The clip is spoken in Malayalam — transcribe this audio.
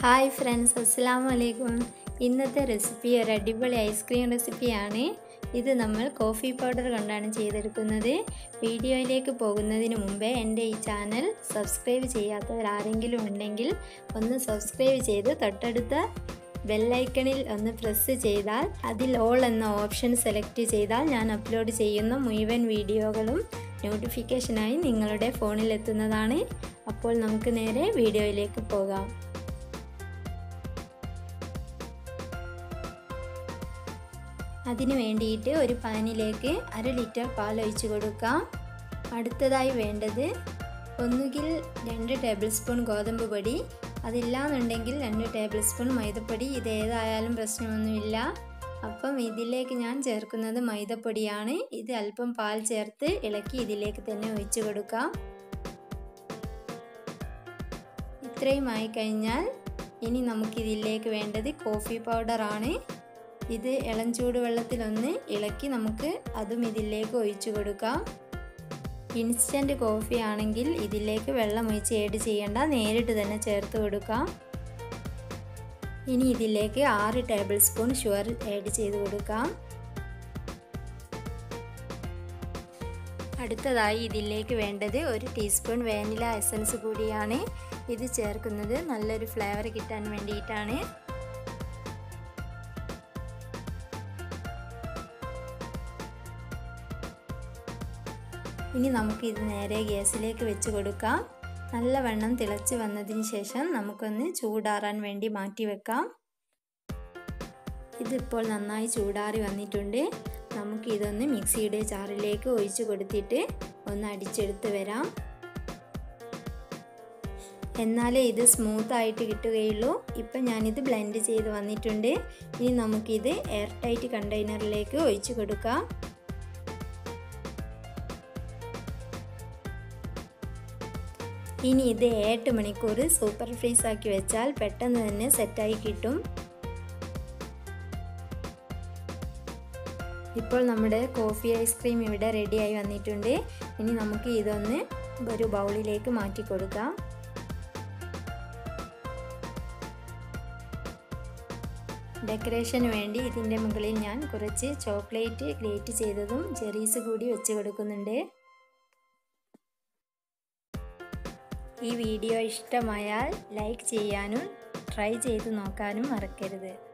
ഹായ് ഫ്രണ്ട്സ് അസ്സാം വലൈക്കും ഇന്നത്തെ റെസിപ്പി ഒരു അടിപൊളി ഐസ്ക്രീം റെസിപ്പിയാണ് ഇത് നമ്മൾ കോഫി പൗഡർ കൊണ്ടാണ് ചെയ്തെടുക്കുന്നത് വീഡിയോയിലേക്ക് പോകുന്നതിന് മുമ്പേ എൻ്റെ ഈ ചാനൽ സബ്സ്ക്രൈബ് ചെയ്യാത്തവർ ആരെങ്കിലും ഉണ്ടെങ്കിൽ ഒന്ന് സബ്സ്ക്രൈബ് ചെയ്ത് തൊട്ടടുത്ത ബെല്ലൈക്കണിൽ ഒന്ന് പ്രസ് ചെയ്താൽ അതിൽ ഓൾ എന്ന ഓപ്ഷൻ സെലക്ട് ചെയ്താൽ ഞാൻ അപ്ലോഡ് ചെയ്യുന്ന മുഴുവൻ വീഡിയോകളും നോട്ടിഫിക്കേഷനായി നിങ്ങളുടെ ഫോണിൽ എത്തുന്നതാണ് അപ്പോൾ നമുക്ക് നേരെ വീഡിയോയിലേക്ക് പോകാം അതിന് വേണ്ടിയിട്ട് ഒരു പാനിലേക്ക് അര ലിറ്റർ പാൽ ഒഴിച്ച് കൊടുക്കാം അടുത്തതായി വേണ്ടത് ഒന്നുകിൽ രണ്ട് ടേബിൾ സ്പൂൺ ഗോതമ്പ് പൊടി അതില്ലാന്നുണ്ടെങ്കിൽ രണ്ട് ടേബിൾ സ്പൂൺ മൈദപ്പൊടി ഇത് ഏതായാലും പ്രശ്നമൊന്നുമില്ല അപ്പം ഇതിലേക്ക് ഞാൻ ചേർക്കുന്നത് മൈദപ്പൊടിയാണ് ഇത് അല്പം പാൽ ചേർത്ത് ഇളക്കി ഇതിലേക്ക് തന്നെ ഒഴിച്ചു കൊടുക്കാം ഇത്രയും ആയി കഴിഞ്ഞാൽ ഇനി നമുക്കിതിലേക്ക് വേണ്ടത് കോഫി പൗഡറാണ് ഇത് ഇളം ചൂടുവെള്ളത്തിലൊന്ന് ഇളക്കി നമുക്ക് അതും ഇതിലേക്ക് ഒഴിച്ചു കൊടുക്കാം ഇൻസ്റ്റൻറ്റ് കോഫി ആണെങ്കിൽ ഇതിലേക്ക് വെള്ളം ഒഴിച്ച് ഏഡ് ചെയ്യേണ്ട നേരിട്ട് തന്നെ ചേർത്ത് കൊടുക്കാം ഇനി ഇതിലേക്ക് ആറ് ടേബിൾ സ്പൂൺ ഷുഗർ ആഡ് ചെയ്ത് കൊടുക്കാം അടുത്തതായി ഇതിലേക്ക് വേണ്ടത് ഒരു ടീസ്പൂൺ വാനില എസൻസ് കൂടിയാണ് ഇത് ചേർക്കുന്നത് നല്ലൊരു ഫ്ലേവർ കിട്ടാൻ വേണ്ടിയിട്ടാണ് ഇനി നമുക്ക് ഇത് നേരെ ഗ്യാസിലേക്ക് വെച്ച് കൊടുക്കാം നല്ലവണ്ണം തിളച്ച് വന്നതിന് ശേഷം നമുക്കൊന്ന് ചൂടാറാൻ വേണ്ടി മാറ്റി വെക്കാം ഇതിപ്പോൾ നന്നായി ചൂടാറി വന്നിട്ടുണ്ട് നമുക്ക് ഇതൊന്ന് മിക്സിയുടെ ചാറിലേക്ക് ഒഴിച്ചു കൊടുത്തിട്ട് ഒന്ന് അടിച്ചെടുത്ത് വരാം എന്നാലേ ഇത് സ്മൂത്ത് ആയിട്ട് കിട്ടുകയുള്ളൂ ഇപ്പം ഞാനിത് ബ്ലെൻഡ് ചെയ്ത് വന്നിട്ടുണ്ട് ഇനി നമുക്കിത് എയർ ടൈറ്റ് കണ്ടെയ്നറിലേക്ക് ഒഴിച്ചു കൊടുക്കാം ഇനി ഇത് എട്ട് മണിക്കൂർ സൂപ്പർ ഫ്രീസ് ആക്കി വെച്ചാൽ പെട്ടെന്ന് തന്നെ സെറ്റായി കിട്ടും ഇപ്പോൾ നമ്മുടെ കോഫി ഐസ്ക്രീം ഇവിടെ റെഡിയായി വന്നിട്ടുണ്ട് ഇനി നമുക്ക് ഇതൊന്ന് ഒരു ബൗളിലേക്ക് മാറ്റി കൊടുക്കാം ഡെക്കറേഷന് വേണ്ടി ഇതിൻ്റെ മുകളിൽ ഞാൻ കുറച്ച് ചോക്ലേറ്റ് ഗ്രേറ്റ് ചെയ്തതും ചെറീസ് കൂടി വെച്ച് കൊടുക്കുന്നുണ്ട് ഈ വീഡിയോ ഇഷ്ടമായാൽ ലൈക്ക് ചെയ്യാനും ട്രൈ ചെയ്ത് നോക്കാനും മറക്കരുത്